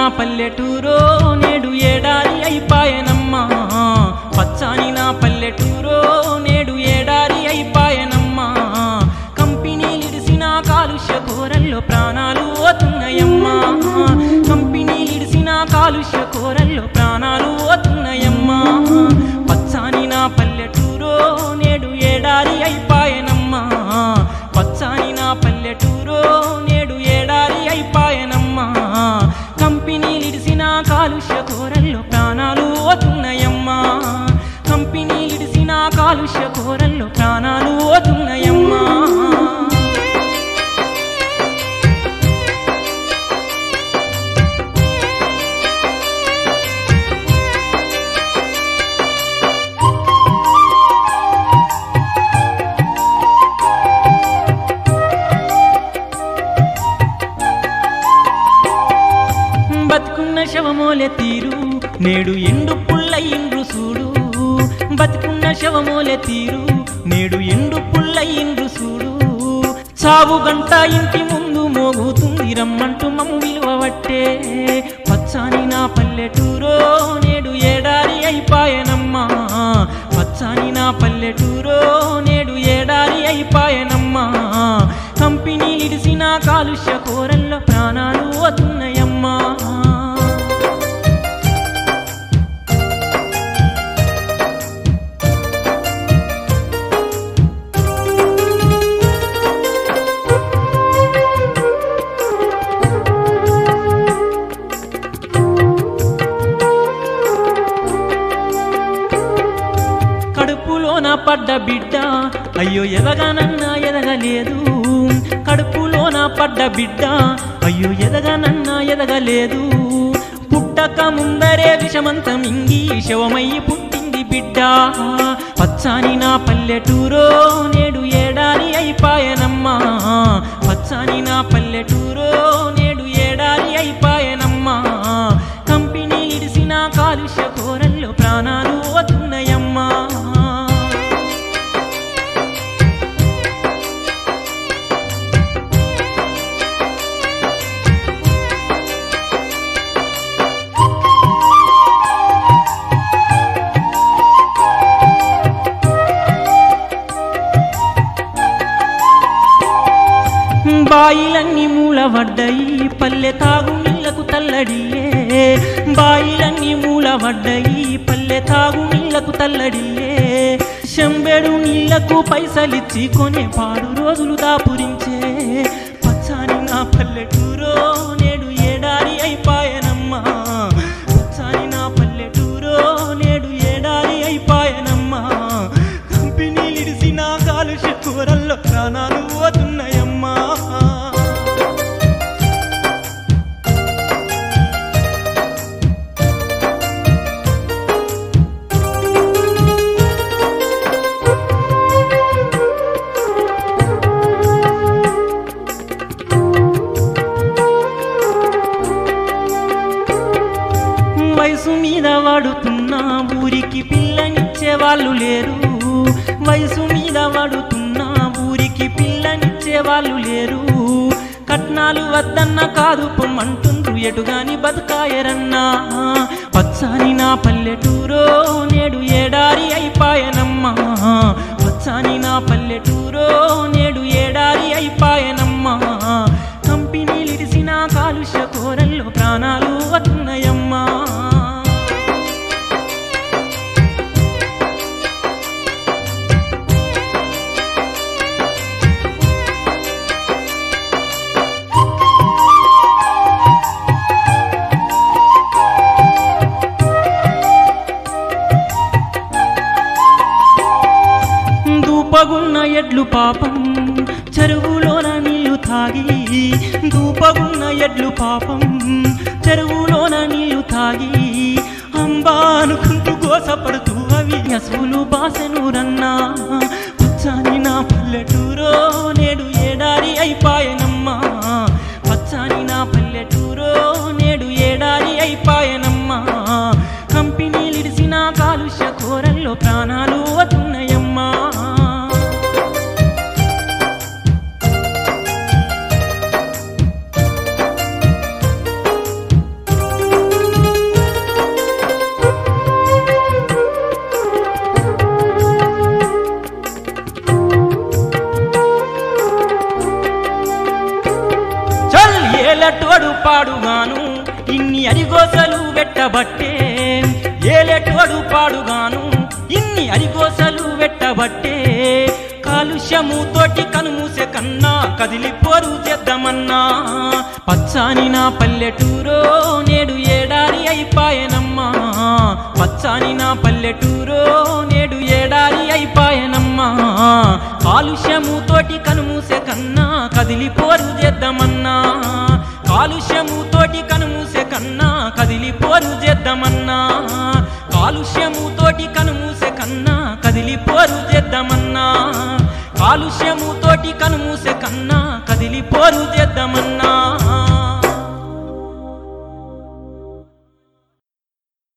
నా పల్లెటూరో నేడు ఏడారి అయిపాయనమ్మా పచ్చాని నా పల్లెటూరో నేడు ఏడారి అయిపాయనమ్మా కంపెనీలిడిసిన కాలుష్య కోరల్లో ప్రాణాలు పోతున్నాయమ్మా కంపెనీలిడిసిన కాలుష్య కోరల్లో ప్రాణాలు పోతున్నాయమ్మా పచ్చాని నా పల్లెటూరో నేడు ఏడారి అయిపాయనమ్మా పచ్చాని నా పల్లెటూరో నేడు ఏడారి అయిపాయనమ్మా కంపెనీలిడిసిన కాలుష్య కోరల్లో ప్రాణాలు పోతున్నాయమ్మా కంపెనీలిడిసిన కాలుష్య కోరల్లో ప్రాణాలు పోతున్నాయమ్మా బతుకున్న శవమోలె తీరు నేడు ఎండు పుల్లయిండ్రు చూడు బతుకున్న శవమోలె తీరు నేడు ఎండు పుల్లయిండ్రు చూడు చావు గంట ఇంటి ముందు మోగుతుంది రమ్మంటూ మమ్ము విలువబట్టే పచ్చాని నా పల్లెటూరో నేడు ఏడారి అయిపాయనమ్మా పచ్చాని నా పల్లెటూరో నేడు ఏడారి అయిపాయనమ్మా కంపెనీలిడిసిన కాలుష్య కోరల్లో ప్రాణాలు పోతున్నాయమ్మా కడుపులోన పడ్డ బిడ్డ అయ్యో ఎదగానన్నా ఎదగలేదు కడుపులోన పడ్డ బిడ్డ అయ్యో ఎదగానన్నా ఎదగలేదు పుట్టక ముందరే విషమంత మింగి శవమయ్యి పుట్టింది బిడ్డ పచ్చాని నా పల్లెటూరో నేడు ఏడారి అయిపాయనమ్మా పచ్చాని నా పల్లెటూరో నేడు ఏడారి అయిపాయనమ్మా కంపెనీ ఇడిసిన కాలుష్య కోరల్లో ప్రాణాలు పోతున్నాయమ్మా బాయిలన్నీ మూలవడ్డాయి పల్లె తాగు నీళ్లకు తల్లడియే బాయిలన్నీ మూలవడ్డాయి పల్లె తాగు నీళ్లకు తల్లడియే శంబెడు నీళ్లకు పైసలిచ్చి కొనే పాడు రోజులు దాపురించే పచ్చాని నా పల్లెటూరో నేడు ఏడారి అయిపాయనమ్మా పచ్చాని నా పల్లెటూరో నేడు ఏడారి అయిపాయనమ్మా కంపెనీలిడిసిన కాలుష్య కూరల్లో ప్రాణాలు పోతున్నాయమ్మా వయసు మీద వాడుతున్నా ఊరికి పిల్లనిచ్చే వాళ్ళు లేరు వయసు మీద వాడుతున్నా ఊరికి పిల్లనిచ్చే వాళ్ళు లేరు కట్నాలు వద్దన్న కాదు పొమ్మంటుండ్రు ఎటుగాని బతుకాయరన్నా పచ్చాని నా పల్లెటూరో నేడు ఏడారి అయిపాయనమ్మా పచ్చాని నా పల్లెటూరో నేడు ఏడారి అయిపాయనమ్మా కంపెనీలిడిసిన కాలుష్య కోరల్లో ప్రాణాలు వస్తున్నాయమ్మా దూపగున్న ఎడ్లు పాపం చెరువులోన నీళ్లు తాగి దూపగున్న ఎడ్లు పాపం చెరువులోన నీళ్లు తాగి అంబా అనుకుంటూ గోసపడుతూ అవి అసలు బాసెను రన్నా పచ్చాని నా పల్లెటూరో నేడు ఏడారి అయిపాయనమ్మా పచ్చాని నా పల్లెటూరో నేడు ఏడారి అయిపాయనమ్మా కంపెనీలిడిసిన కాలుష్య కోరల్లో ప్రాణాలు వస్తున్నాయమ్మా ఏలటోడు పాడుగాను ఇన్ని అరిగోసలు వెట్టబట్టే ఏలటోడు పాడుగాను ఇన్ని అరిగోసలు వెట్టబట్టే కాలుష్యము తోటి కనుమూసే కన్నా కదిలిపోరు చేద్దామన్నా పచ్చాని నా పల్లెటూరో నేడు ఏడారి అయిపాయనమ్మా పచ్చాని నా పల్లెటూరో నేడు ఏడారి అయిపాయనమ్మా కాలుష్యము తోటి కనుమూసే కన్నా కదిలిపోరు చేద్దామన్నా కాలుష్యము తోటి కనుమూసే కన్నా కదిలిపోరు చేద్దామన్నా కాలుష్యము తోటి కనుమూసే కన్నా కదిలిపోరు చేద్దామన్నా కాలుష్యము తోటి కనుమూసే కన్నా కదిలిపోరు చేద్దామన్నా